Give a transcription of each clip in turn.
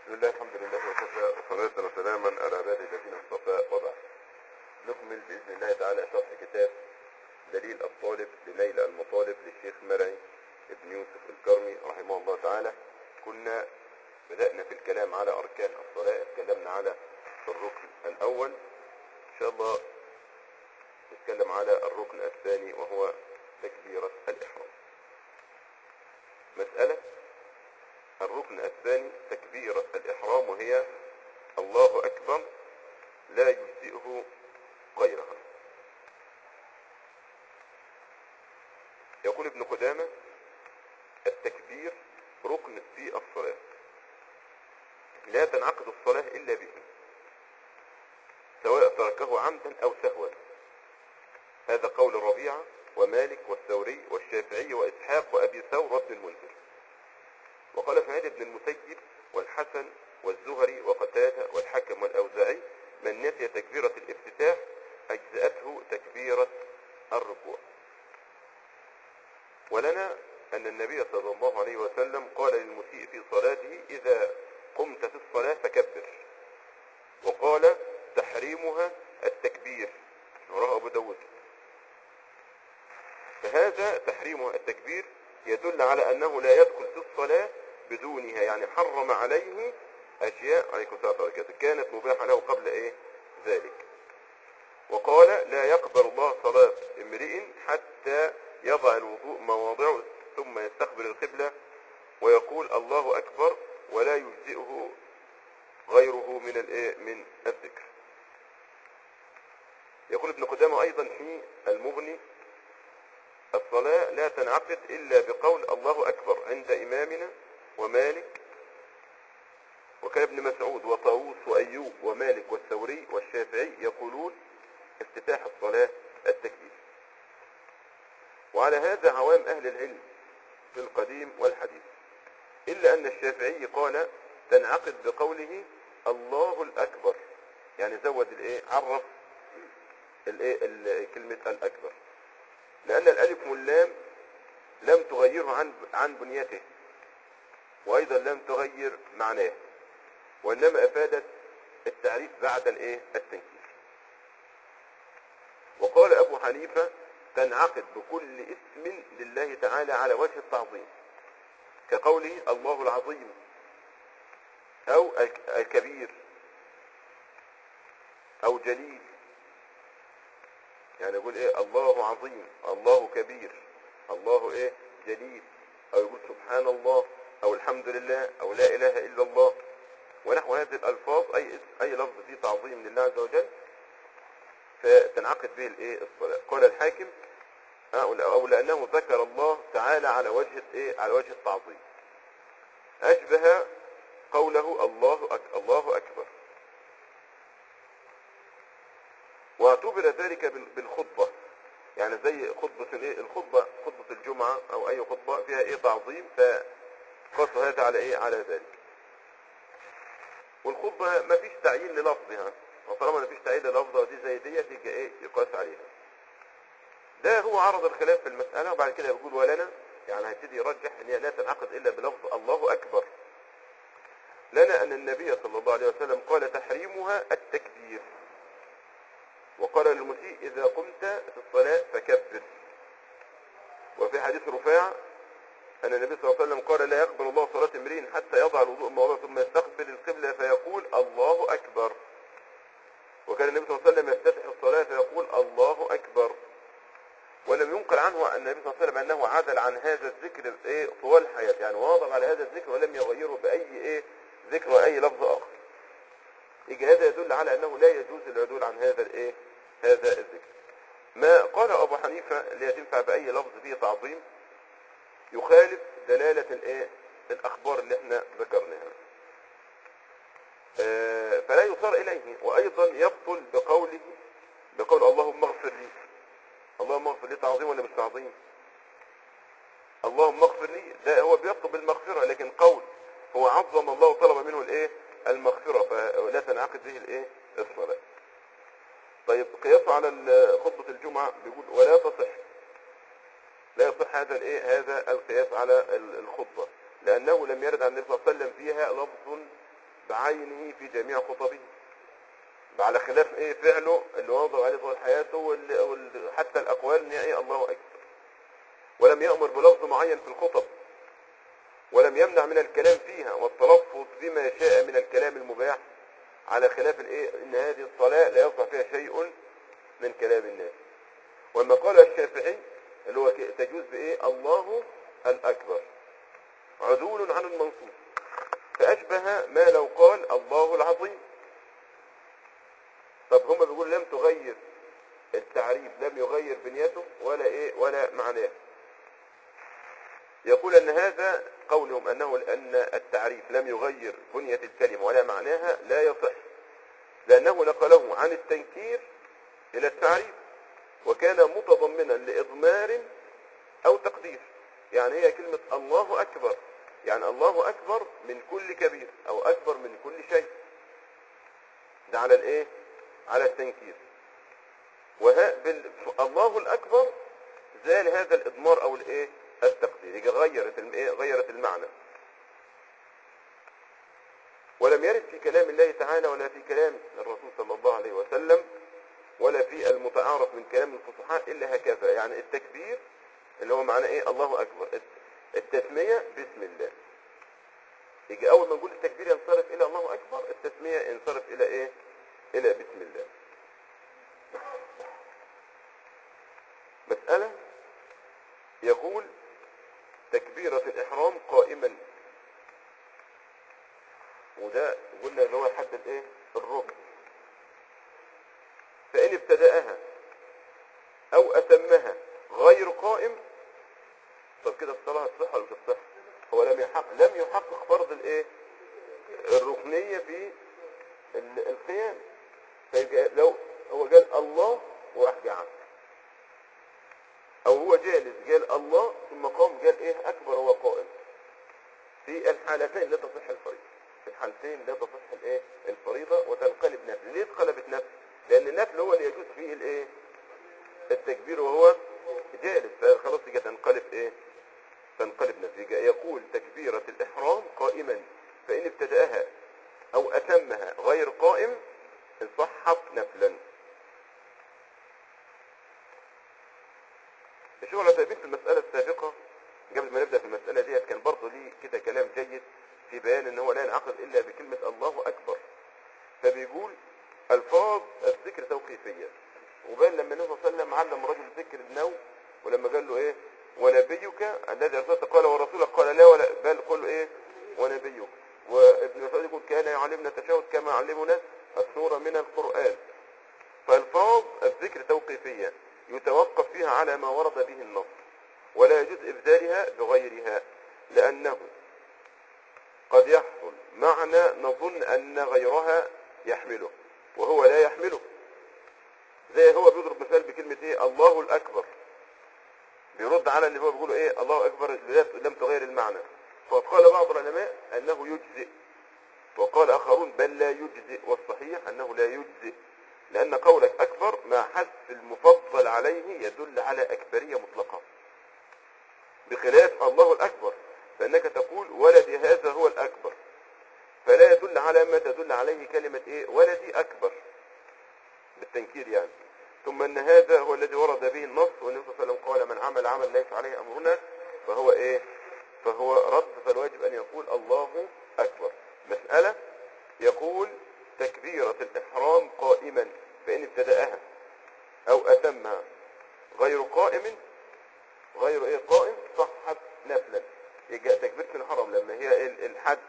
بسم الله الحمد لله وكفى وصلاة وسلاما على عباده الذين اصطفى وبعد نكمل بإذن الله تعالى شرح كتاب دليل الطالب لنيل المطالب للشيخ مرعي ابن يوسف الكرمي رحمه الله تعالى كنا بدأنا في الكلام على أركان الصلاة اتكلمنا على الركن الأول إن شاء الله نتكلم على الركن الثاني وهو تكبيرة الإحرام مسألة الركن الثاني تكبيرة الإحرام وهي الله أكبر لا يجزئه غيرها يقول ابن قدامة التكبير ركن في الصلاة لا تنعقد الصلاة إلا به سواء تركه عمدا أو سهوا هذا قول الربيعة ومالك والثوري والشافعي وإسحاق وأبي ثور وابن المنذر وقال سعيد بن المسيب والحسن والزهري وقتادة والحكم والأوزاعي من نسي تكبيرة الافتتاح أجزأته تكبيرة الركوع ولنا أن النبي صلى الله عليه وسلم قال للمسيء في صلاته إذا قمت في الصلاة فكبر وقال تحريمها التكبير رواه أبو داود فهذا تحريمها التكبير يدل على أنه لا يدخل في الصلاة بدونها يعني حرم عليه أشياء عليكم السلام وبركاته كانت مباحة له قبل إيه ذلك وقال لا يقبل الله صلاة امرئ حتى يضع الوضوء مواضعه ثم يستقبل القبلة ويقول الله أكبر ولا يجزئه غيره من الايه من الذكر يقول ابن قدامة أيضا في المغني الصلاة لا تنعقد إلا بقول الله أكبر عند إمامنا ومالك وكان ابن مسعود وطاووس وأيوب ومالك والثوري والشافعي يقولون افتتاح الصلاة التكبير وعلى هذا عوام أهل العلم في القديم والحديث إلا أن الشافعي قال تنعقد بقوله الله الأكبر يعني زود الإيه عرف الإيه ال- كلمة الأكبر لأن الألف واللام لم تغيره عن عن بنيته وأيضا لم تغير معناه وإنما أفادت التعريف بعد الإيه التنكير وقال أبو حنيفة تنعقد بكل اسم لله تعالى على وجه التعظيم كقوله الله العظيم أو الك- الكبير أو جليل يعني يقول ايه الله عظيم الله كبير الله ايه جليل او يقول سبحان الله او الحمد لله او لا اله الا الله ونحو هذه الالفاظ اي اسم اي لفظ فيه تعظيم لله عز وجل فتنعقد به الايه الصلاه قال الحاكم او أو لانه ذكر الله تعالى على وجه ايه على وجه التعظيم اشبه قوله الله أك الله اكبر واعتبر ذلك بال- بالخطبة يعني زي خطبة الايه الخطبة خطبة الجمعة او اي خطبة فيها ايه تعظيم فقص هذا على ايه على ذلك والخطبة ما فيش تعيين للفظها وطالما ما فيش تعيين للفظها دي زي ديت يبقى ايه يقاس عليها ده هو عرض الخلاف في المسألة وبعد كده يقول ولنا يعني هيبتدي يرجح ان هي لا تنعقد الا بلفظ الله اكبر لنا ان النبي صلى الله عليه وسلم قال تحريمها التكبير وقال للمسيء إذا قمت في الصلاة فكبر وفي حديث رفاع أن النبي صلى الله عليه وسلم قال لا يقبل الله صلاة امرئ حتى يضع الوضوء موضعه ثم يستقبل القبلة فيقول الله أكبر وكان النبي صلى الله عليه وسلم يفتتح الصلاة فيقول الله أكبر ولم ينقل عنه أن النبي صلى الله عليه وسلم أنه عدل عن هذا الذكر إيه طوال حياته يعني واظب على هذا الذكر ولم يغيره بأي إيه ذكر وأي لفظ آخر يجي هذا يدل على أنه لا يجوز العدول عن هذا الإيه هذا الذكر ما قال أبو حنيفة اللي هي تنفع بأي لفظ فيه تعظيم يخالف دلالة الإيه الأخبار اللي احنا ذكرناها آه، فلا يصار إليه وأيضا يبطل بقوله بقول اللهم اغفر لي اللهم اغفر لي تعظيم ولا مش تعظيم اللهم اغفر لي ده هو بيطلب المغفرة لكن قول هو عظم الله وطلب منه الايه المغفرة فلا تنعقد به الايه الصلاة طيب قياسه على ال- خطبة الجمعة بيقول ولا تصح لا يصح هذا الايه هذا القياس على ال- الخطبة لأنه لم يرد عن النبي صلى الله عليه وسلم فيها لفظ بعينه في جميع خطبه على خلاف ايه فعله اللي واظب عليه طول حياته وال... وال... حتى الاقوال ان هي ايه الله اكبر ولم يأمر بلفظ معين في الخطب ولم يمنع من الكلام فيها والتلفظ بما شاء من الكلام المباح على خلاف الايه ان هذه الصلاة لا يصح فيها شيء من كلام الناس وما قال الشافعي اللي هو ك- تجوز بايه الله الاكبر عدول عن المنصوص فاشبه ما لو قال الله العظيم طب هم بيقولوا لم تغير التعريف لم يغير بنيته ولا ايه ولا معناه يقول ان هذا قولهم انه ان التعريف لم يغير بنية الكلمة ولا معناها لا يصح لانه نقله عن التنكير الى التعريف وكان متضمنا لاضمار او تقدير يعني هي كلمة الله اكبر يعني الله اكبر من كل كبير او اكبر من كل شيء ده على الايه على التنكير وها بال... الله الاكبر زال هذا الاضمار او الايه التقدير يجي غيرت الم... إيه؟ غيرت المعنى ولم يرد في كلام الله تعالى ولا في كلام الرسول صلى الله عليه وسلم ولا في المتعارف من كلام الفصحاء الا هكذا يعني التكبير اللي هو معناه ايه الله اكبر الت- التسمية بسم الله يجي اول ما نقول التكبير ينصرف الى الله اكبر التسمية ينصرف الى ايه الى بسم الله مسألة يقول تكبيرة الإحرام قائما وده قلنا اللي هو حد الايه الركن فإن ابتدأها أو أتمها غير قائم طب كده الصلاة هتصح ولا مش هتصح؟ هو لم يحقق لم يحقق فرض الايه الركنية في ال- القيام فيبقى لو هو قال الله وراح قعد او هو جالس قال الله ثم قام قال ايه اكبر هو قائم في الحالتين لا تصح الفريضة في الحالتين لا تصح الايه الفريضة وتنقلب نفل ليه اتقلبت نفل لان النفل هو اللي يجوز فيه الايه التكبير وهو جالس فخلاص يجي تنقلب ايه تنقلب نفل يجي يقول تكبيرة الاحرام قائما فان ابتدأها او اتمها غير قائم صحت نفلا الشيخ العثيمين في المسألة السابقة قبل ما نبدأ في المسألة ديت كان برضه ليه كده كلام جيد في بيان ان هو لا ينعقد الا بكلمة الله اكبر فبيقول الفاظ الذكر توقيفية وبان لما النبي صلى الله عليه وسلم علم رجل ذكر النوم ولما قال له ايه ونبيك الذي ارسلت قال ورسولك قال لا ولا بل قل ايه ونبيك وابن مسعود يقول كان يعلمنا التشهد كما يعلمنا السورة من القرآن فالفاظ الذكر توقيفية يتوقف فيها على ما ورد به النص ولا يجوز إبدالها بغيرها لأنه قد يحصل معنى نظن أن غيرها يحمله وهو لا يحمله زي هو بيضرب مثال بكلمة ايه الله الأكبر بيرد على اللي هو بيقوله ايه الله أكبر لم تغير المعنى فقال بعض العلماء أنه يجزئ وقال آخرون بل لا يجزئ والصحيح أنه لا يجزئ لأن قولك أكبر مع حذف المفضل عليه يدل على أكبرية مطلقة بخلاف الله الأكبر فإنك تقول ولدي هذا هو الأكبر فلا يدل على ما تدل عليه كلمة إيه ولدي أكبر بالتنكير يعني ثم أن هذا هو الذي ورد به النص والنبي صلى الله عليه وسلم قال من عمل عمل ليس عليه أمرنا فهو إيه فهو رد فالواجب أن يقول الله أكبر مسألة يقول تكبيرة الإحرام قائما فإن ابتدأها أو أتمها غير قائم غير إيه قائم صحت نفلا يجي تكبيرة الحرم لما هي ال- الحد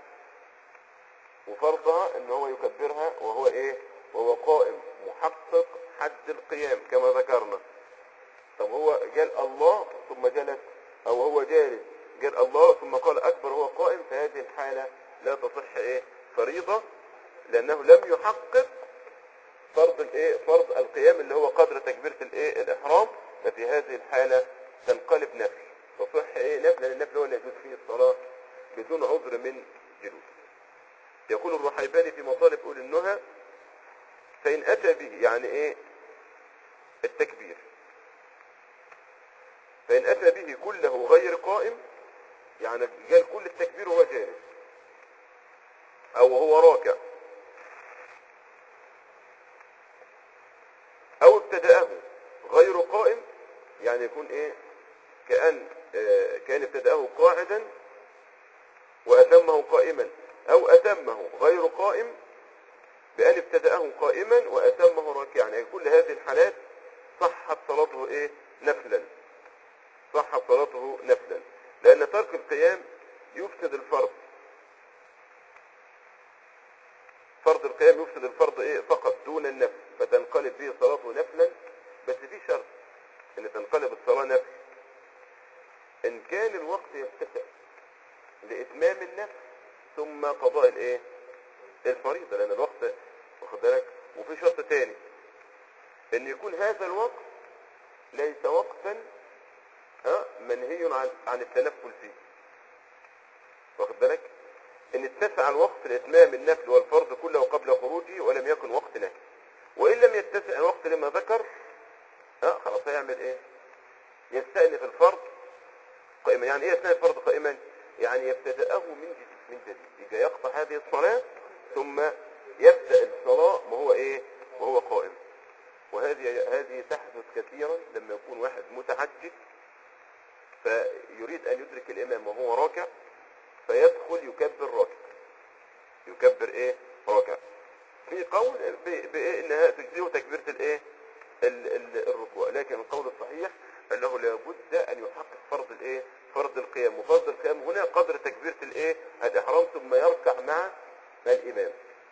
وفرضها ان هو يكبرها وهو ايه وهو قائم محقق حد القيام كما ذكرنا طب هو قال الله ثم جلس او هو جالس قال الله ثم قال اكبر هو قائم في هذه الحالة لا تصح ايه فريضة لانه لم يحقق فرض الايه فرض القيام اللي هو قدر تكبيرة الايه الاحرام ففي هذه الحالة تنقلب نفل تصح ايه نفل لان النفل هو اللي يجوز فيه الصلاة بدون عذر من جلوس يقول الرحيباني في مطالب أولي النهى فإن أتى به يعني إيه التكبير فإن أتى به كله غير قائم يعني قال كل التكبير وهو جالس او هو راكع او ابتدأه غير قائم يعني يكون ايه كأن آه، كان ابتدأه قاعدا وأتمه قائما أو أتمه غير قائم بأن ابتدأه قائما وأتمه راكعا يعني كل هذه الحالات صحت صلاته إيه نفلا صحت صلاته نفلا لأن ترك القيام يفسد الفرض فرض القيام يفسد الفرض إيه فقط دون النفل فتنقلب به صلاته نفلا بس في شرط ان تنقلب الصلاة نفل ان كان الوقت يتسع لاتمام النفل ثم قضاء الايه الفريضة لان الوقت واخد بالك وفي شرط تاني ان يكون هذا الوقت ليس وقتا ها منهي عن عن التنفل فيه واخد بالك ان اتسع الوقت لاتمام النفل والفرض كله قبل خروجه ولم يكن وقت نهي وان لم يتسع الوقت لما ذكر ها خلاص هيعمل ايه يستأنف الفرض قائما يعني ايه يستأنف الفرض قائما يعني يبتدأه من جديد من جديد يجي يقطع هذه الصلاة ثم يبدأ الصلاة وهو ايه وهو قائم وهذه هذه تحدث كثيرا لما يكون واحد متعجل فيريد ان يدرك الامام وهو راكع فيدخل يكبر راكع يكبر ايه راكع في قول ب- بايه انها تجزيه تكبيرة الايه ال- ال- الركوع لكن القول الصحيح انه لابد ان يحقق فرض الايه فرض القيام وفرض القيام هنا قدر تكبيرة الايه الاحرام ثم يركع مع الامام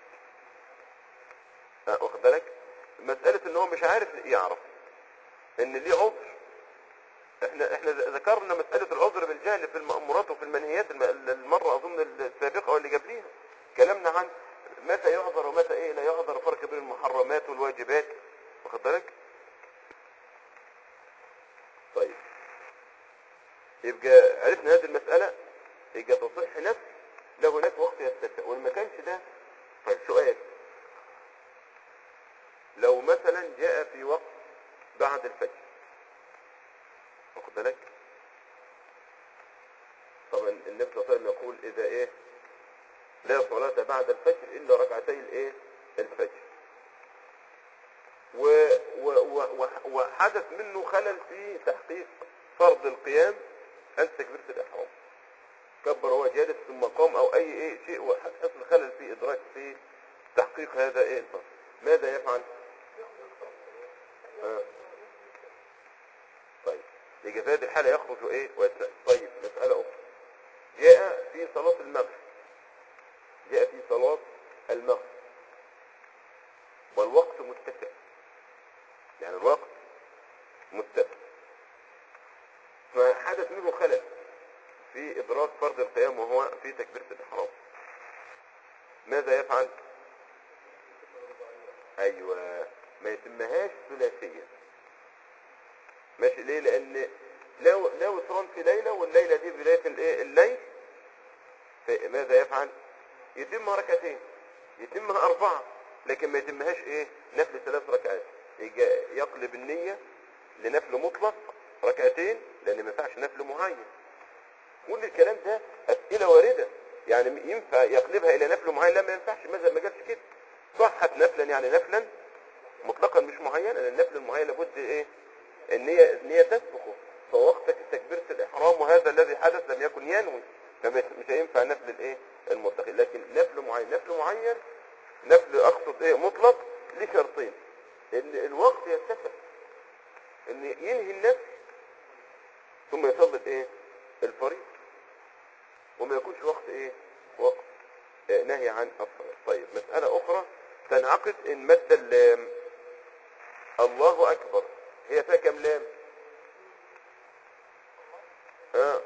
ها، واخد بالك مسألة ان هو مش عارف يعرف ان ليه عذر احنا احنا ذكرنا مسألة العذر بالجهل في المأمورات وفي المنهيات الم- المرة اظن السابقة واللي قبليها كلامنا عن متى يعذر ومتى ايه لا يعذر فرق بين المحرمات والواجبات واخد بالك طيب يبقى عرفنا هذه المسألة يبقى تصح نفس لو هناك وقت يتسع وما كانش ده طيب سؤال لو مثلا جاء في وقت بعد الفجر واخد بالك طبعا النبي صلى الله عليه وسلم يقول اذا ايه لا صلاة بعد الفجر الا ركعتي الايه الفجر و و و و- وحدث منه خلل في تحقيق فرض القيام عند تكبيرة الإحرام كبر وهو جالس ثم قام أو أي إيه شيء وحصل خلل في إدراك في تحقيق هذا إيه الفرض ماذا يفعل؟ آه. طيب يجي في هذه الحالة يخرج إيه ويتنقل طيب مسألة أخرى جاء في صلاة المغرب جاء في صلاة المغرب والوقت متسع يعني الوقت متسع فحدث منه خلل في إدراك فرض القيام وهو في تكبيرة الإحرام ماذا يفعل؟ أيوة ما يتمهاش ثلاثية ماشي ليه؟ لأن لو لو وتران في ليلة والليلة دي بداية الإيه؟ الليل فماذا يفعل؟ يتمها ركعتين يتمها أربعة لكن ما يتمهاش إيه؟ نفل ثلاث ركعات يجي يقلب النية لنفل مطلق ركعتين لأن ما ينفعش نفل معين كل الكلام ده أسئلة واردة يعني ينفع يقلبها إلى نفل معين لا ما ينفعش ماذا ما جابش كده صحت نفلا يعني نفلا مطلقا مش معينا لأن النفل المعين لابد إيه النية النية تسبقه فوقتك تكبيرة الإحرام وهذا الذي حدث لم يكن ينوي فمش مش هينفع نفل الإيه المطلق لكن نفل معين نفل معين نفل أقصد إيه مطلق ليه شرطين إن الوقت يتسع إن ينهي النفل ثم يصلي ايه الفريض وما يكونش وقت ايه وقت آه نهي عن الصلاة طيب مسألة اخرى تنعقد ان مد اللام الله اكبر هي فيها كم لام ها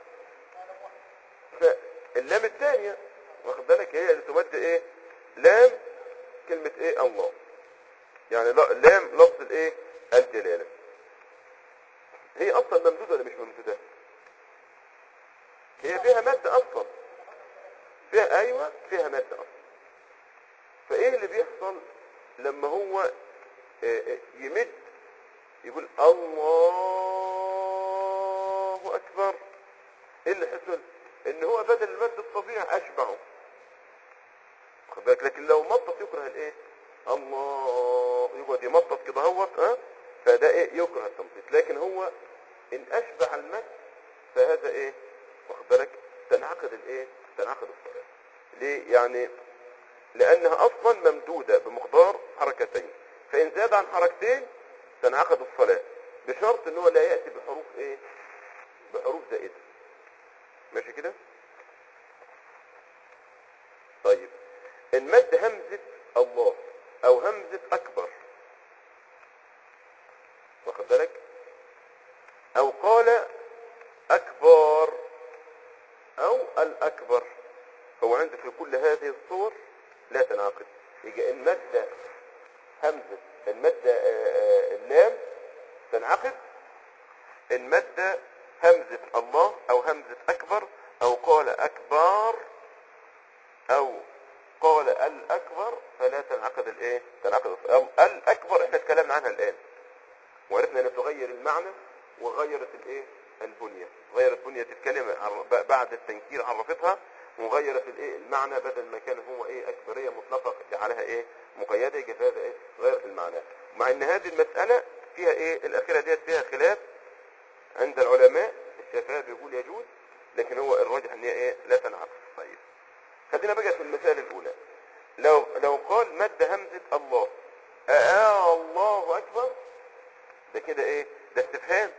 فاللام الثانية واخد بالك هي اللي تمد ايه لام كلمة ايه الله يعني لا- لام لفظ الايه الجلالة هي اصلا ممدودة ولا مش ممدودة هي فيها مادة اصلا فيها ايوه فيها مادة اصلا فايه اللي بيحصل لما هو آه، آه، يمد يقول الله اكبر ايه اللي حصل ان هو بدل المد الطبيعي اشبعه بالك لكن لو مطط يكره الايه الله يقعد يمطط كده هوت ها فده ايه يكره التمطيط لكن هو ان اشبع المد فهذا ايه واخد بالك تنعقد الايه تنعقد الصلاه ليه يعني لانها اصلا ممدوده بمقدار حركتين فان زاد عن حركتين تنعقد الصلاه بشرط ان هو لا ياتي بحروف ايه بحروف زائده ماشي كده طيب المد همزه الله او همزه اكبر واخد بالك او قال اكبر او الاكبر هو عندك في كل هذه الصور لا تنعقد يجي المادة همزة المادة آه، آه، اللام تنعقد المادة همزة الله او همزة اكبر او قال اكبر او قال الاكبر فلا تنعقد الايه تنعقد الص- أو الاكبر احنا اتكلمنا عنها الان وعرفنا ان تغير المعنى وغيرت الايه البنية غيرت بنية الكلمة عر- ب- بعد التنكير عرفتها وغيرت الايه المعنى بدل ما كان هو ايه اكبرية مطلقة جعلها ايه مقيدة يجي هذا ايه غيرت المعنى مع ان هذه المسألة فيها ايه الاخيرة ديت فيها خلاف عند العلماء الشافعي بيقول يجوز لكن هو الراجح ان هي ايه لا تنعقد طيب خلينا بقى في المثال الاولى لو لو قال مد همزة الله آه الله اكبر ده كده ايه ده استفهام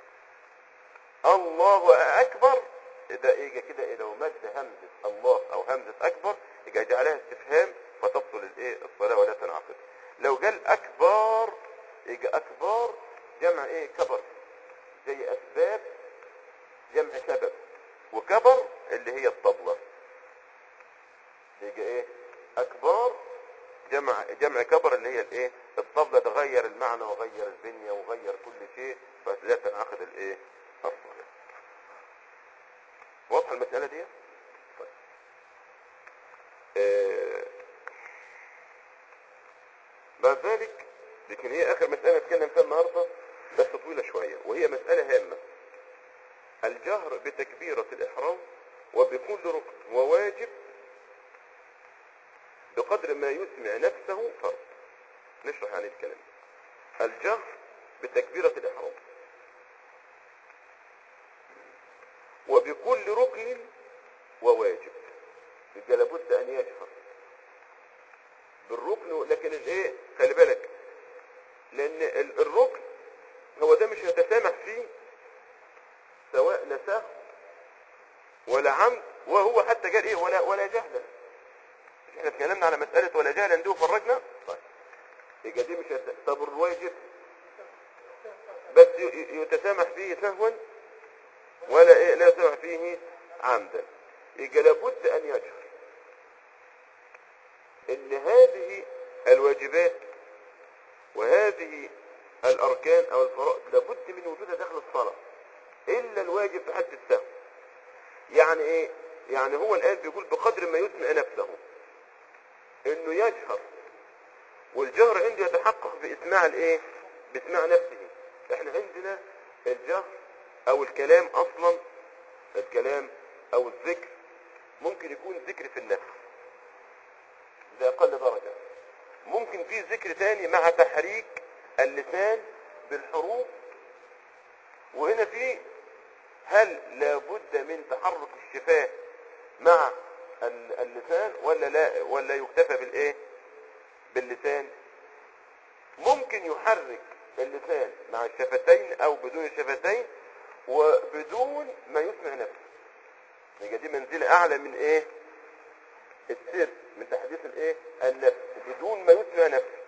الله اكبر ده يجي كده إيه لو مد همزة الله او همزة اكبر يجي جعلها استفهام فتبطل الايه الصلاة ولا تنعقد لو قال اكبر يجي اكبر جمع ايه كبر زي اسباب جمع سبب وكبر اللي هي الطبلة يجي ايه اكبر جمع جمع كبر اللي هي الايه الطبلة تغير المعنى وغير البنية وغير كل شيء فلا تنعقد الايه الصلاة واضحة المسألة دي طيب. آه، بعد ذلك لكن هي اخر مسألة نتكلم فيها النهاردة بس طويلة شوية وهي مسألة هامة الجهر بتكبيرة الإحرام وبكل ركن وواجب بقدر ما يسمع نفسه فرض نشرح عن الكلام الجهر بتكبيرة الإحرام وبكل ركن وواجب يبقى لابد أن يجهر بالركن لكن الايه خلي بالك لأن ال- الركن هو ده مش هيتسامح فيه سواء نساه ولا عمد وهو حتى قال ايه ولا ولا جهلا مش احنا اتكلمنا على مسألة ولا جهلا دي وفرجنا طيب يبقى دي مش هت... طب الواجب بس ي- ي- يتسامح فيه سهوا ولا ايه لا يتسامح فيه عمدا يبقى لابد ان يجهر ان هذه الواجبات وهذه الاركان او الفرائض لابد من وجودها داخل الصلاه الا الواجب في حد السهو يعني ايه يعني هو الان بيقول بقدر ما يسمع نفسه انه يجهر والجهر عنده يتحقق باسماع الايه باسماع نفسه احنا عندنا الجهر او الكلام اصلا الكلام او الذكر ممكن يكون ذكر في النفس ده اقل درجة ممكن في ذكر تاني مع تحريك اللسان بالحروف وهنا في هل لابد من تحرك الشفاه مع ال- اللسان ولا لا ولا يكتفى بالايه باللسان ممكن يحرك اللسان مع الشفتين او بدون الشفتين وبدون ما يسمع نفسه يبقى دي منزلة اعلى من ايه السر من تحديث الايه النفس بدون ما يسمع نفسه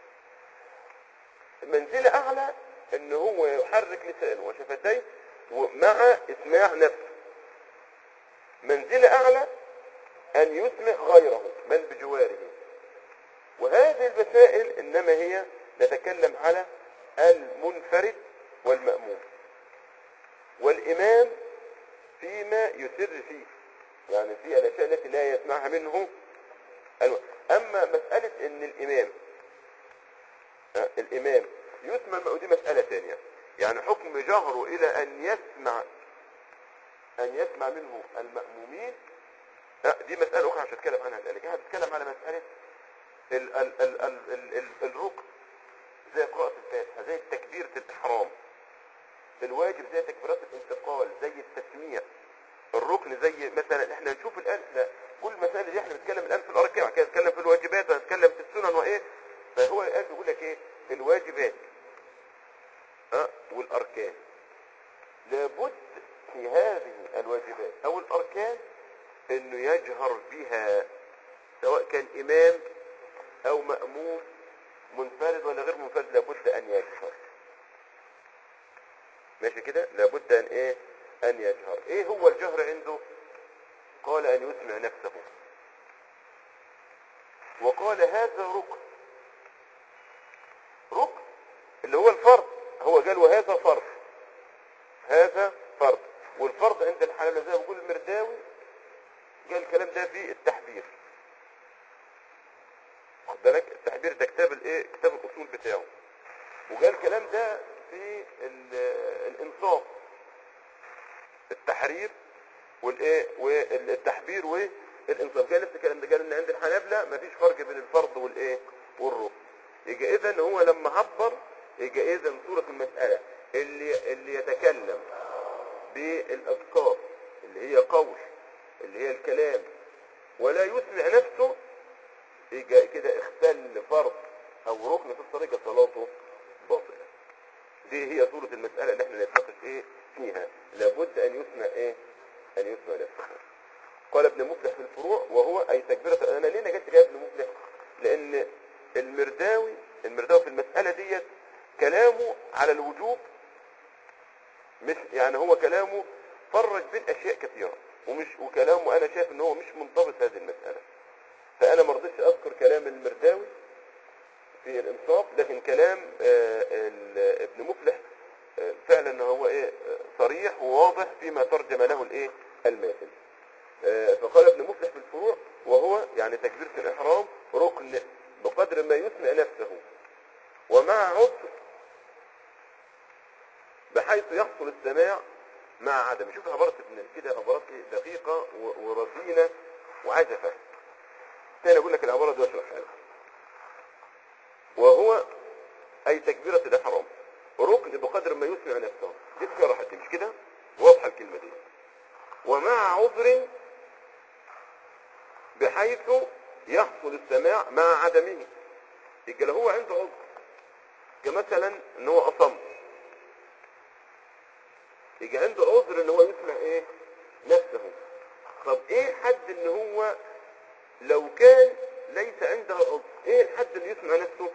المنزلة اعلى ان هو يحرك لسانه وشفتيه ومع اسماع نفسه منزلة اعلى ان يسمع غيره من بجواره وهذه المسائل انما هي نتكلم على المنفرد والمأموم والامام فيما يسر فيه يعني في الاشياء التي لا يسمعها منه الم- اما مسألة ان الامام آه، الامام يسمع المأموم دي مسألة ثانية يعني حكم جهره الى ان يسمع ان يسمع منه المأمومين لا دي مسألة أخرى مش هتكلم عنها الآن لكن هتكلم على مسألة ال ال ال ال ال ال الركن زي قراءة الفاتحة زي تكبيرة الإحرام الواجب زي تكبيرات الانتقال زي التسميع الركن زي مثلا احنا نشوف الآن احنا كل المسائل دي احنا بنتكلم الآن في الأركان كده نتكلم في الواجبات هنتكلم في السنن وإيه فهو الآن بيقول لك إيه الواجبات ها والأركان لابد في هذه الواجبات أو الأركان انه يجهر بها سواء كان امام او مأموم منفرد ولا غير منفرد لابد ان يجهر ماشي كده لابد ان ايه ان يجهر ايه هو الجهر عنده قال ان يسمع نفسه وقال هذا ركن ركن اللي هو الفرض هو قال وهذا فرض هذا فرض والفرض عند الحنابلة زي ما بيقول المرداوي قال الكلام ده في التحبير خد بالك التحبير ده كتاب الايه كتاب الاصول بتاعه وقال الكلام ده في ال- الانصاف التحرير والايه والتحبير والانصاف قال نفس الكلام ده قال ان عند الحنابلة مفيش فرق بين الفرض والايه والركن يبقى اذا هو لما عبر يبقى اذا صورة المسألة اللي اللي يتكلم بالاذكار اللي هي قول اللي هي الكلام ولا يسمع نفسه يبقى كده اختل فرض او ركن في الطريقة صلاته باطلة دي هي صورة المسألة اللي احنا نتناقش ايه فيها لابد ان يسمع ايه ان يسمع نفسه قال ابن مفلح في الفروع وهو اي تكبيرة انا ليه نجدت جاي ابن مفلح لان المرداوي المرداوي في المسألة ديت كلامه على الوجوب مش يعني هو كلامه فرج بين اشياء كثيرة ومش وكلامه انا شايف ان هو مش منضبط هذه المسألة فانا ما رضيتش اذكر كلام المرداوي في الانصاف لكن كلام آه، ال- ابن مفلح آه، فعلا هو ايه آه، صريح وواضح فيما ترجم له الايه الماثل آه، فقال ابن مفلح في الفروع وهو يعني تكبيرة الاحرام ركن بقدر ما يسمع نفسه ومع عذر بحيث يحصل السماع مع عدم شوف عبارة ابن كده عبارات إيه؟ دقيقة و- ورزينة وعجفة تاني اقول لك العبارة دي واشرحها لك وهو اي تكبيرة الاحرام ركن بقدر ما يسمع نفسه دي اتشرحت مش كده واضحة الكلمة دي ومع عذر بحيث يحصل السماع مع عدمه يبقى لو هو عنده عذر كمثلا ان هو اصم يجي عنده عذر ان هو يسمع ايه نفسه طب ايه حد ان هو لو كان ليس عنده عذر ايه الحد اللي يسمع نفسه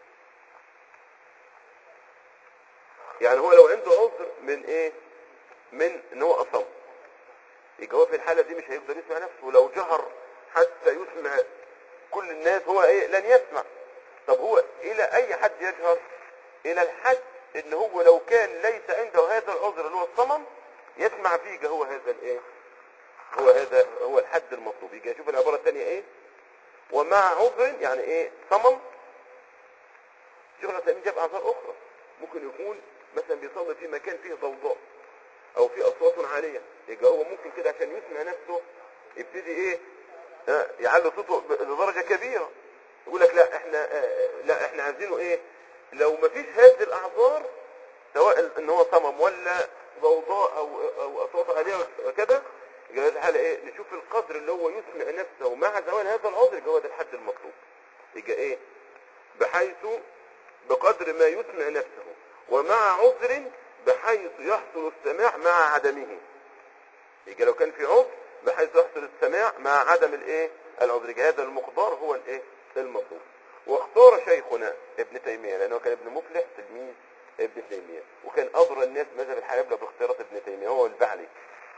يعني هو لو عنده عذر من ايه من ان هو اصم يبقى هو في الحالة دي مش هيقدر يسمع نفسه ولو جهر حتى يسمع كل الناس هو ايه لن يسمع طب هو الى اي حد يجهر الى الحد ان هو لو كان ليس عنده هذا العذر اللي هو الصمم يسمع فيه هو هذا الايه هو هذا هو الحد المطلوب يجي شوف العبارة الثانية ايه ومع عذر يعني ايه صمم شيخ الاسلامي جاب اعذار اخرى ممكن يكون مثلا بيصلي في مكان فيه ضوضاء او فيه اصوات عالية يبقى هو ممكن كده عشان يسمع نفسه يبتدي ايه آه، يعلي صوته ب- لدرجة كبيرة يقول لك لا احنا آه، لا احنا عايزينه ايه لو ما فيش هذه الاعذار سواء ان هو صمم ولا ضوضاء او او اصوات عالية وكده يبقى هذه الحالة ايه نشوف القدر اللي هو يسمع نفسه مع زوال هذا العذر يبقى هو ده الحد المطلوب يبقى ايه بحيث بقدر ما يسمع نفسه ومع عذر بحيث يحصل السماع مع عدمه يبقى لو كان في عذر بحيث يحصل السماع مع عدم الايه العذر يبقى هذا المقدار هو الايه المطلوب واختار شيخنا ابن تيمية لانه كان ابن مفلح تلميذ ابن تيمية وكان اضرى الناس مذهب الحنابلة باختيارات ابن تيمية هو البعلي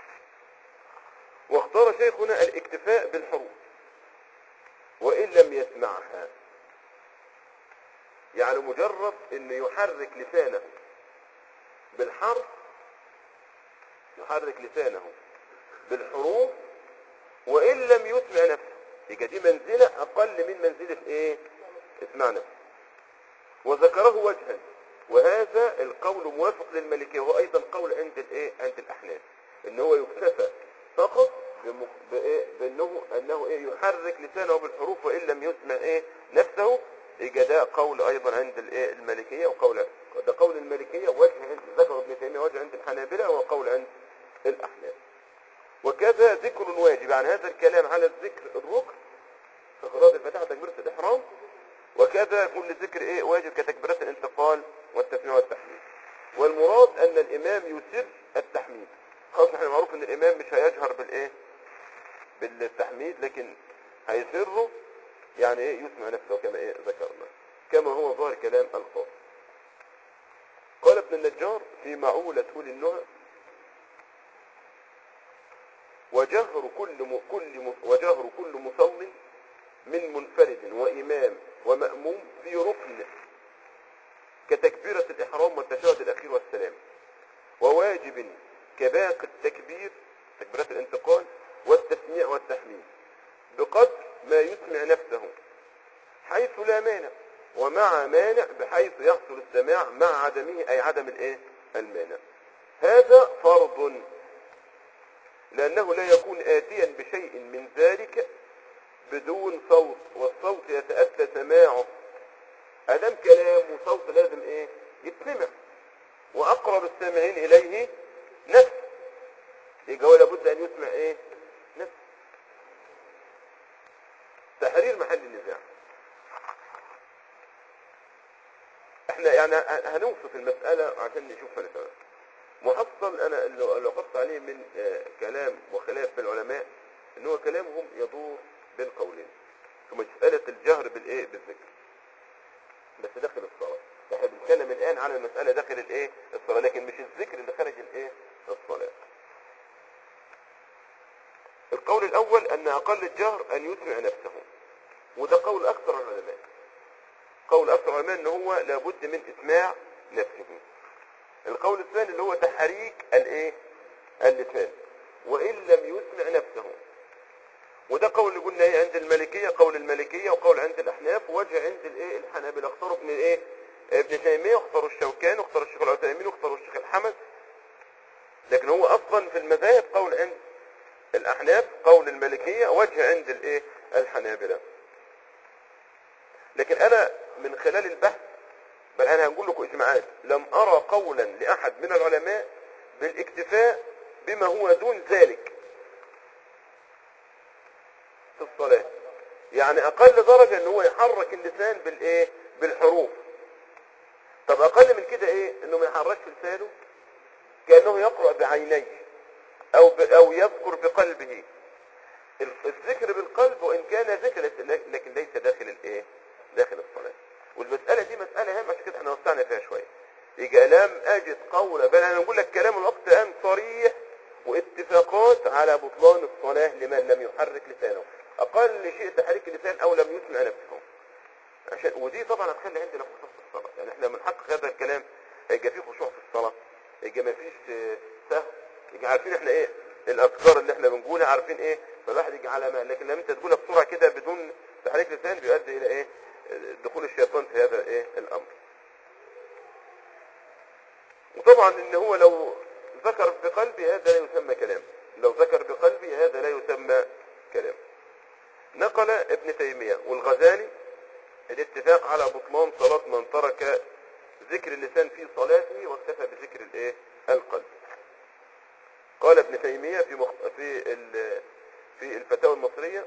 واختار شيخنا الاكتفاء بالحروف وان لم يسمعها يعني مجرد انه يحرك لسانه بالحرف يحرك لسانه بالحروف وان لم يسمع نفسه يبقى دي منزلة اقل من منزلة ايه اسمع نفسه وذكره وجها وهذا القول موافق للمالكية وهو ايضا قول عند الايه عند الاحناف ان هو يكتفى فقط بم- بإيه بأنه أنه إيه يحرك لسانه بالحروف وإن لم يسمع إيه نفسه يبقى ده قول أيضا عند الإيه المالكية وقول ده قول المالكية وجه عند ذكر ابن تيمية وجه عند الحنابلة وقول عند الأحناف وكذا ذكر واجب يعني هذا الكلام على الذكر الركن في قراءة الفاتحة تكبيرة الإحرام وكذا كل ذكر إيه واجب كتكبيرات الانتقال والتسميع والتحميد والمراد أن الإمام يسر التحميد خلاص احنا معروف أن الإمام مش هيجهر بالإيه بالتحميد لكن هيسره يعني إيه يسمع نفسه كما إيه ذكرنا كما هو ظاهر كلام القاضي قال ابن النجار في معولة هول النهى وجهر كل م... كل م... وجهر كل مصل من منفرد وإمام ومأموم في ركن كتكبيرة الإحرام والتشهد الأخير والسلام وواجب كباقي التكبير تكبيرات الانتقال والتسميع والتحميد بقدر ما يسمع نفسه حيث لا مانع ومع مانع بحيث يحصل السماع مع عدمه أي عدم الإيه؟ المانع هذا فرض لأنه لا يكون آتيا بشيء من ذلك بدون صوت والصوت يتأتى سماعه أدام كلام وصوت لازم إيه يتسمع وأقرب السامعين إليه نفس يبقى هو لابد أن يسمع إيه نفس تحرير محل النزاع احنا يعني ه- هنوصف المسألة عشان نشوفها نتمام محصل انا اللي اللي وقفت عليه من آه، كلام وخلاف في العلماء ان هو كلامهم يدور بين قولين في مسألة الجهر بالايه بالذكر بس داخل الصلاة احنا بنتكلم الان على المسألة داخل الايه الصلاة لكن مش الذكر اللي خارج الايه الصلاة القول الاول ان اقل الجهر ان يسمع نفسه وده قول اكثر العلماء قول اكثر العلماء ان هو لابد من اسماع نفسه القول الثاني اللي هو تحريك الايه اللسان وان لم يسمع نفسه وده قول اللي قلنا ايه عند المالكيه قول المالكيه وقول عند الاحناف وجه عند الايه الحنابلة اختاروا ابن الايه ابن تيميه واختاروا الشوكاني واختاروا الشيخ العثيمين واختاروا الشيخ الحمد لكن هو اصلا في المذاهب قول عند الاحناف قول المالكيه وجه عند الايه الحنابلة لكن انا من خلال البحث بل انا هنقول لكم اجماعات لم ارى قولا لاحد من العلماء بالاكتفاء بما هو دون ذلك في الصلاة يعني اقل درجة ان هو يحرك اللسان بالايه بالحروف طب اقل من كده ايه انه ما يحركش لسانه كانه يقرأ بعينيه او ب... او يذكر بقلبه ال- الذكر بالقلب وان كان ذكر لكن ليس داخل الايه داخل الصلاة والمسألة دي مسألة هامة عشان كده احنا وسعنا فيها شوية يبقى لم اجد قول بل انا نقول لك كلام الوقت الان صريح واتفاقات على بطلان الصلاة لمن لم يحرك لسانه اقل شيء تحريك اللسان او لم يسمع نفسه عشان ودي طبعا هتخلي عندنا خشوع في الصلاة يعني احنا بنحقق هذا الكلام هيبقى فيه خشوع في الصلاة يبقى ما فيش آه، سهو يبقى عارفين احنا ايه الاذكار اللي احنا بنقولها عارفين ايه فالواحد يجي على ما لكن لما انت تقولها بسرعه كده بدون تحريك لسان بيؤدي الى ايه دخول الشيطان في هذا ايه الامر وطبعا ان هو لو ذكر بقلبي هذا لا يسمى كلام لو ذكر بقلبي هذا لا يسمى كلام نقل ابن تيمية والغزالي الاتفاق على بطلان صلاة من ترك ذكر اللسان في صلاته واكتفى بذكر الايه القلب قال ابن تيمية في مخ... في ال... في الفتاوى المصرية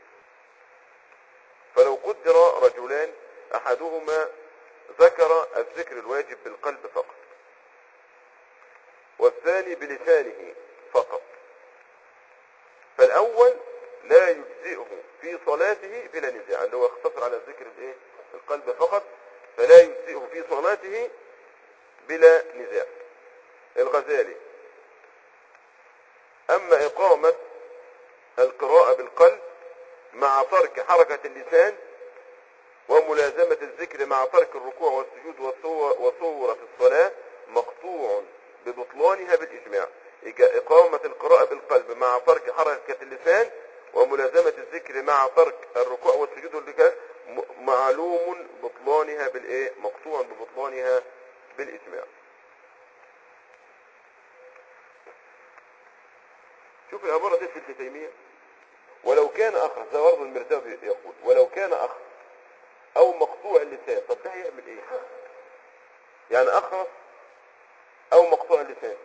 فلو قدر رجلان احدهما ذكر الذكر الواجب بالقلب فقط والثاني بلسانه فقط فالاول لا يجزئه في صلاته بلا نزاع اللي هو اختصر على الذكر الايه القلب فقط فلا يجزئه في صلاته بلا نزاع الغزالي اما اقامة القراءة بالقلب مع ترك حركة اللسان وملازمة الذكر مع ترك الركوع والسجود والصور, وصورة في الصلاة مقطوع ببطلانها بالإجماع إجا- إقامة القراءة بالقلب مع ترك حركة اللسان وملازمة الذكر مع ترك الركوع والسجود اللي كان م- معلوم بطلانها بالإيه مقطوع ببطلانها بالإجماع شوف العبارة دي في ابن تيمية ولو كان أخرس ده برضه المرداوي يقول ولو كان أخرس أو مقطوع اللسان طب ده هيعمل إيه؟ يعني أخرس أو مقطوع اللسان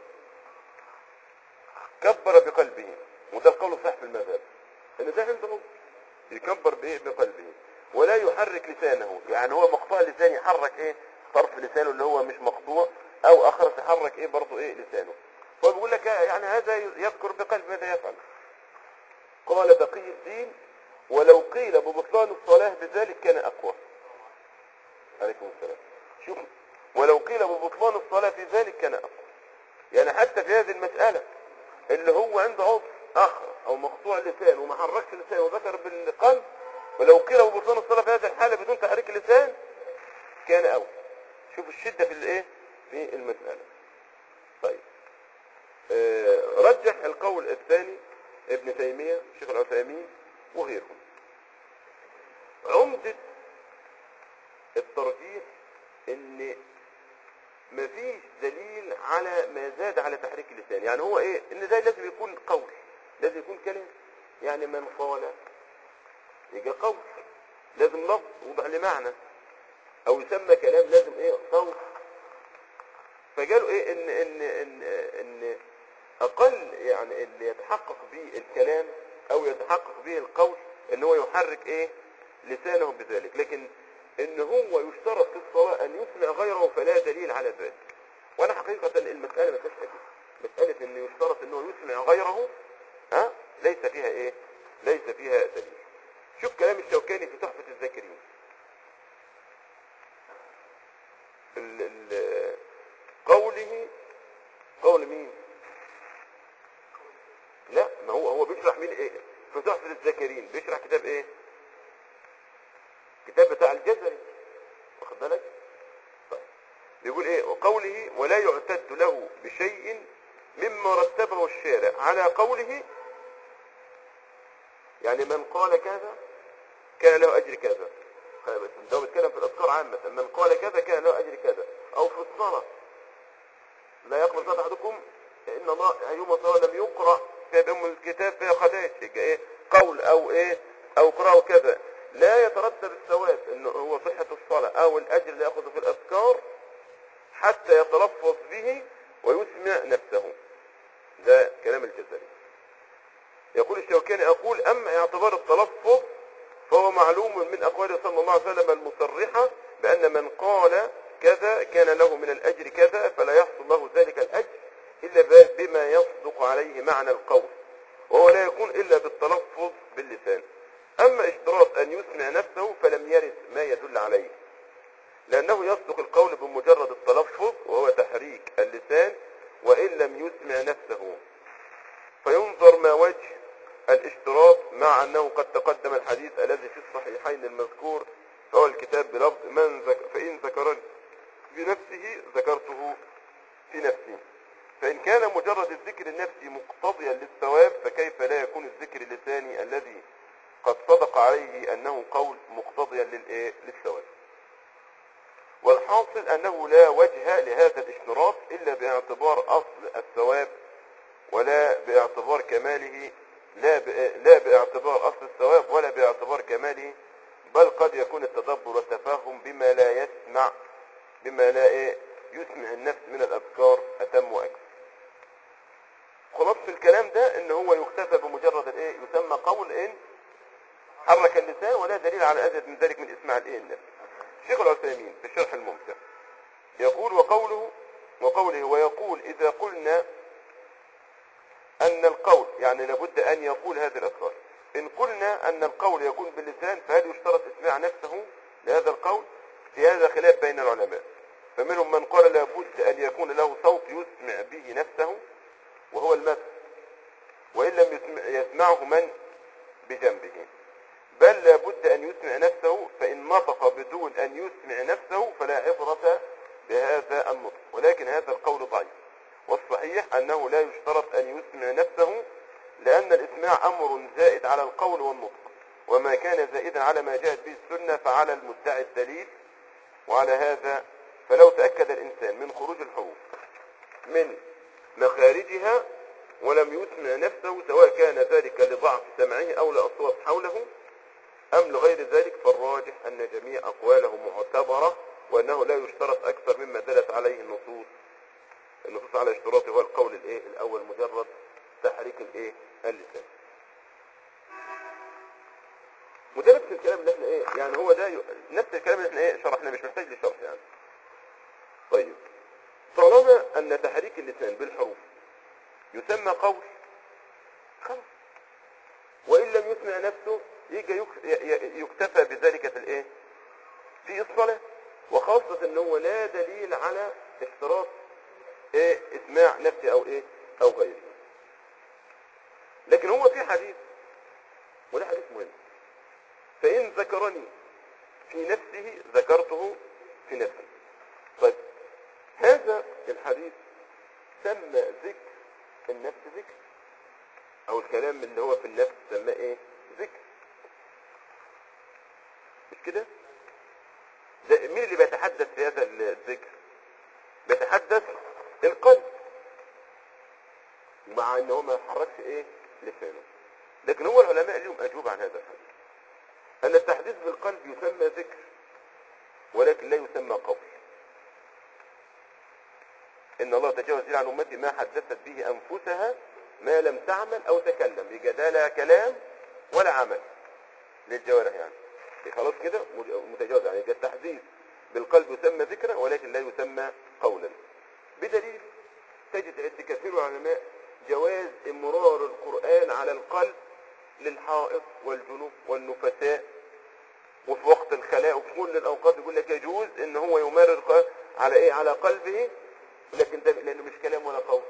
كبر بقلبه وده القول الصحيح في المذهب ان ده عنده يكبر بايه بقلبه ولا يحرك لسانه يعني هو مقطوع اللسان يحرك ايه طرف لسانه اللي هو مش مقطوع او اخرس يحرك ايه برضه ايه لسانه هو بيقول لك يعني هذا يذكر بقلب ماذا يفعل قال تقي الدين ولو قيل ببطلان الصلاة بذلك كان اقوى عليكم السلام شوف ولو قيل ببطلان الصلاة في ذلك كان اقوى يعني حتى في هذه المسألة اللي هو عنده عضو اخر او مقطوع لسان وما حركش لسان وذكر بالقلب ولو قيل ببطلان الصلاة في هذه الحالة بدون تحريك اللسان كان اول شوف الشدة في الايه في المسألة طيب آه رجح القول الثاني ابن تيمية الشيخ العثيمين وغيرهم عمدة الترجيح ان مفيش دليل على ما زاد على تحريك اللسان يعني هو ايه ان ده لازم يكون قول لازم يكون كلام يعني من قال يجي قول لازم لفظ وضع لمعنى او يسمى كلام لازم ايه صوت فقالوا ايه ان ان ان ان اقل يعني اللي يتحقق به الكلام او يتحقق به القول ان هو يحرك ايه لسانه بذلك لكن ان هو يشترط في الصلاة ان يسمع غيره فلا دليل على ذلك وانا حقيقة المسألة ما فيهاش دليل مسألة ان يشترط انه يسمع غيره ها ليس فيها ايه ليس فيها دليل شوف كلام الشوكاني في تحفة الذاكرين ال- ال- قوله قول مين لا ما هو هو بيشرح مين ايه في تحفة الذاكرين بيشرح كتاب ايه كتاب بتاع الجزري واخد بالك طيب بيقول ايه وقوله ولا يعتد له بشيء مما رتبه الشارع على قوله يعني من قال كذا كان له اجر كذا خلي بالك، ده هو بيتكلم في الاذكار عامه من قال كذا كان له اجر كذا او في الصلاه لا يقبل صلاه احدكم ان الله يوم الصلاه لم يقرا في ام الكتاب فيها خداش يبقى ايه قول او ايه او قراءه كذا لا يترتب الثواب انه هو صحه الصلاه او الاجر اللي ياخذه في الاذكار حتى يتلفظ به ويسمع نفسه ده كلام الجزري يقول الشوكاني أقول أما اعتبار التلفظ فهو معلوم من أقوال صلى الله عليه وسلم المصرحة بأن من قال كذا كان له من الأجر كذا فلا يحصل له ذلك الأجر إلا ب- بما يصدق عليه معنى القول وهو لا يكون إلا بالتلفظ باللسان أما اشتراط أن يسمع نفسه فلم يرد ما يدل عليه لأنه يصدق القول بمجرد التلفظ وهو تحريك اللسان وإن لم يسمع نفسه فينظر ما وجه الاشتراط مع أنه قد تقدم الحديث الذي في الصحيحين المذكور فهو الكتاب بلفظ من ذك فإن ذكرني بنفسه ذكرته في نفسي فإن كان مجرد الذكر النفسي مقتضيا للثواب فكيف لا يكون الذكر اللساني الذي قد صدق عليه أنه قول مقتضيا للإيه؟ للثواب والحاصل أنه لا وجه لهذا الاشتراط إلا باعتبار أصل الثواب ولا باعتبار كماله لا ب- لا باعتبار أصل الثواب ولا باعتبار كماله بل قد يكون التدبر والتفاهم بما لا يسمع بما لا إيه يسمع النفس من الأذكار أتم وأكثر خلاص في الكلام ده ان هو يكتفى بمجرد الايه يسمى قول ان حرك اللسان ولا دليل على ازيد من ذلك من اسماع الايه النفس الشيخ العثيمين في الشرح الممتع يقول وقوله وقوله ويقول اذا قلنا ان القول يعني لابد ان يقول هذه الاذكار ان قلنا ان القول يكون باللسان فهل يشترط اسماع نفسه لهذا القول في هذا خلاف بين العلماء فمنهم من قال لابد ان يكون له صوت يسمع به نفسه وهو المثل وإن لم يسمع يسمعه من بجنبه بل لابد أن يسمع نفسه فإن نطق بدون أن يسمع نفسه فلا عبرة بهذا النطق ولكن هذا القول ضعيف والصحيح أنه لا يشترط أن يسمع نفسه لأن الإسماع أمر زائد على القول والنطق وما كان زائدا على ما جاءت به السنة فعلى المدعي الدليل وعلى هذا فلو تأكد الإنسان من خروج الحروف من مخارجها ولم يسمع نفسه سواء كان ذلك لضعف سمعه أو لأصوات حوله أم لغير ذلك فالراجح أن جميع أقواله معتبرة وأنه لا يشترط أكثر مما دلت عليه النصوص النصوص على اشتراطه هو القول الإيه الأول مجرد تحريك الإيه اللسان وده نفس الكلام اللي احنا ايه يعني هو ده ي... نفس الكلام اللي احنا ايه شرحنا مش محتاج لشرح يعني طيب طالما ان تحريك اللسان بالحروف يسمى قول خلاص وان لم يسمع نفسه يجي يك- ي- ي- يكتفى بذلك في الايه في الصلاة وخاصة ان هو لا دليل على اشتراط ايه اسماع نفسي او ايه او غيره لكن هو في حديث وده حديث مهم فإن ذكرني في نفسه ذكرته في نفسي طيب هذا الحديث سمى ذكر النفس ذكر أو الكلام اللي هو في النفس سماه إيه ذكر مش كده ده مين اللي بيتحدث في هذا الذكر بيتحدث القلب مع ان هو ما حركش ايه لسانه لكن هو العلماء لهم اجوبه عن هذا الحديث أن التحديث بالقلب يسمى ذكر ولكن لا يسمى قول إن الله تجاوز عن أمتي ما حدثت به أنفسها ما لم تعمل أو تكلم يبقى ده لا كلام ولا عمل للجوارح يعني خلاص كده متجاوز يعني يبقى التحديث بالقلب يسمى ذكرا ولكن لا يسمى قولا بدليل تجد عند كثير من العلماء جواز امرار القرآن على القلب للحائط والجنوب والنفساء وفي وقت الخلاء وفي كل الاوقات يقول لك يجوز ان هو يمرر ق- على ايه على قلبه لكن ده لانه مش كلام ولا قول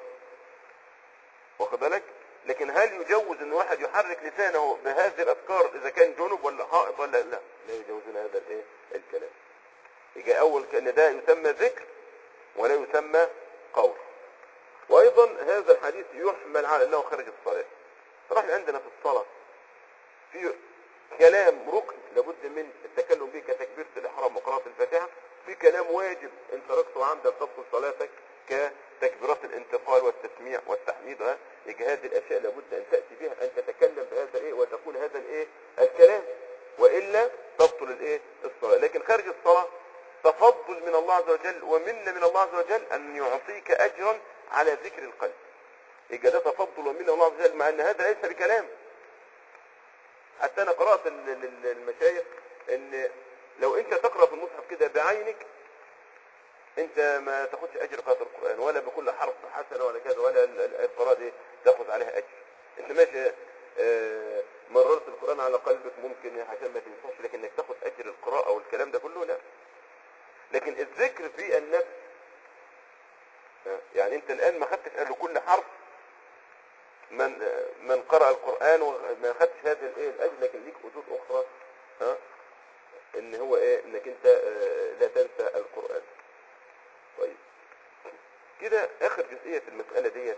واخد بالك لكن هل يجوز ان واحد يحرك لسانه بهذه الافكار اذا كان جنب ولا حائط ولا لا لا يجوزون هذا الايه الكلام يجي اول كان ده يسمى ذكر ولا يسمى قول وايضا هذا الحديث يحمل على انه خارج الصلاه صراحة عندنا في الصلاه في كلام ركن لابد من التكلم به كتكبيرة الإحرام وقراءة الفاتحة في كلام واجب إن تركته عمدا تبطل صلاتك كتكبيرات الانتقال والتسميع والتحميد ها يجي هذه الأشياء لابد أن تأتي بها أن تتكلم بهذا الإيه وتقول هذا الإيه الكلام وإلا تبطل الإيه الصلاة لكن خارج الصلاة تفضل من الله عز وجل ومنة من الله عز وجل أن يعطيك أجرا على ذكر القلب يبقى ده تفضل ومنة من الله عز وجل مع أن هذا ليس بكلام حتى انا قرات ال- ال- المشايخ ان لو انت تقرا في المصحف كده بعينك انت ما تاخدش اجر قراءه القران ولا بكل حرف حسنه ولا كذا ولا ال- ال- القراءه دي تاخذ عليها اجر انت ماشي آه، مررت القران على قلبك ممكن عشان ما تنساش لكن انك تاخد اجر القراءه والكلام ده كله لا لكن الذكر في النفس آه، يعني انت الان ما خدتش قال كل حرف من من قرأ القرآن وما خدش هذا الايه الاجر لكن ليك اجور اخرى ها ان هو ايه انك انت آه، لا تنسى القرآن طيب كده اخر جزئية في المسألة ديت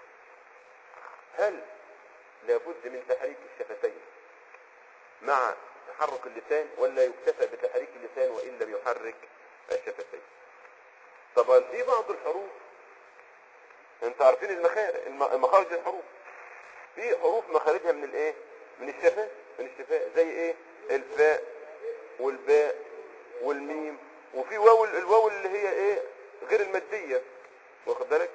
هل لابد من تحريك الشفتين مع تحرك اللسان ولا يكتفى بتحريك اللسان وان لم يحرك الشفتين طبعا في بعض الحروف انت عارفين المخارج الم- مخارج الحروف في حروف مخارجها من الايه من الشفاء من الشفاء زي ايه الفاء والباء والميم وفي واو الواو اللي هي ايه غير الماديه واخد بالك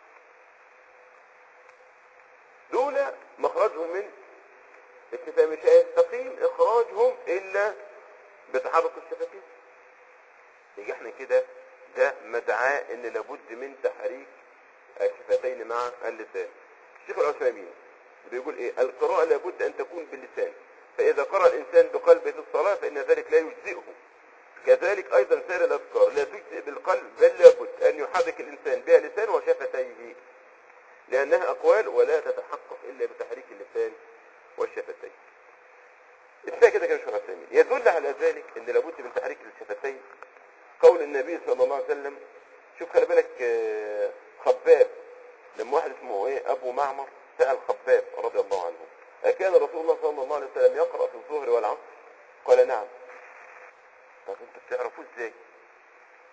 دول مخرجهم من الشفاء مش هيستقيم اخراجهم الا بتحرك الشفتين يجي احنا كده ده مدعاة ان لابد من تحريك الشفتين مع اللسان الشيخ العثيمين بيقول ايه القراءة لابد ان تكون باللسان فاذا قرأ الانسان بقلبه في الصلاة فان ذلك لا يجزئه كذلك ايضا سائر الاذكار لا تجزئ بالقلب بل لابد ان يحرك الانسان بها لسانه وشفتيه لانها اقوال ولا تتحقق الا بتحريك اللسان والشفتين ازاي كده كان الشيخ العثيمين يدل على ذلك ان لابد من تحريك الشفتين قول النبي صلى الله عليه وسلم شوف خلي بالك آه، خباب لما واحد اسمه ايه ابو معمر سأل خباب رضي الله عنه أكان رسول الله صلى الله عليه وسلم يقرأ في الظهر والعصر قال نعم طب انتوا بتعرفوه ازاي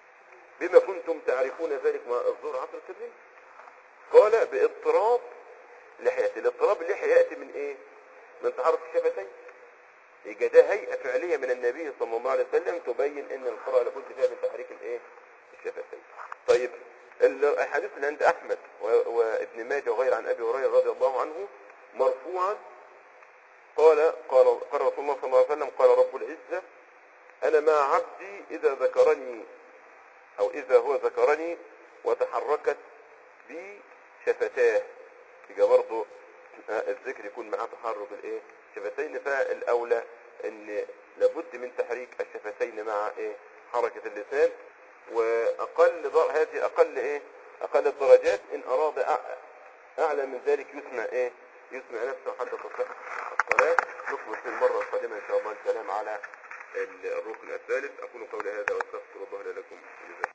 بما كنتم تعرفون ذلك مع الظهر عصر التبريد قال باضطراب لحيته الاضطراب اللحية يأتي من ايه من تحرك الشفتين يبقى ده هيئة فعلية من النبي صلى الله عليه وسلم تبين ان القراءة لابد فيها من تحريك الايه الشفتين طيب الحديث اللي عند احمد و- وابن ماجه وغير عن ابي هريره رضي الله عنه مرفوعا قال قال قال رسول الله صلى الله عليه وسلم قال رب العزة انا مع عبدي اذا ذكرني او اذا هو ذكرني وتحركت بي شفتاه يبقى برضه الذكر يكون معاه تحرك الايه شفتين فالاولى ان لابد من تحريك الشفتين مع ايه حركة اللسان واقل ضر... هذه اقل ايه اقل الدرجات ان اراد أع- اعلى من ذلك يسمع ايه يسمع نفسه حتى تصح الصلاة نكمل في المرة القادمة ان شاء الله الكلام على الركن الثالث اقول قولي هذا واستغفر الله لي لكم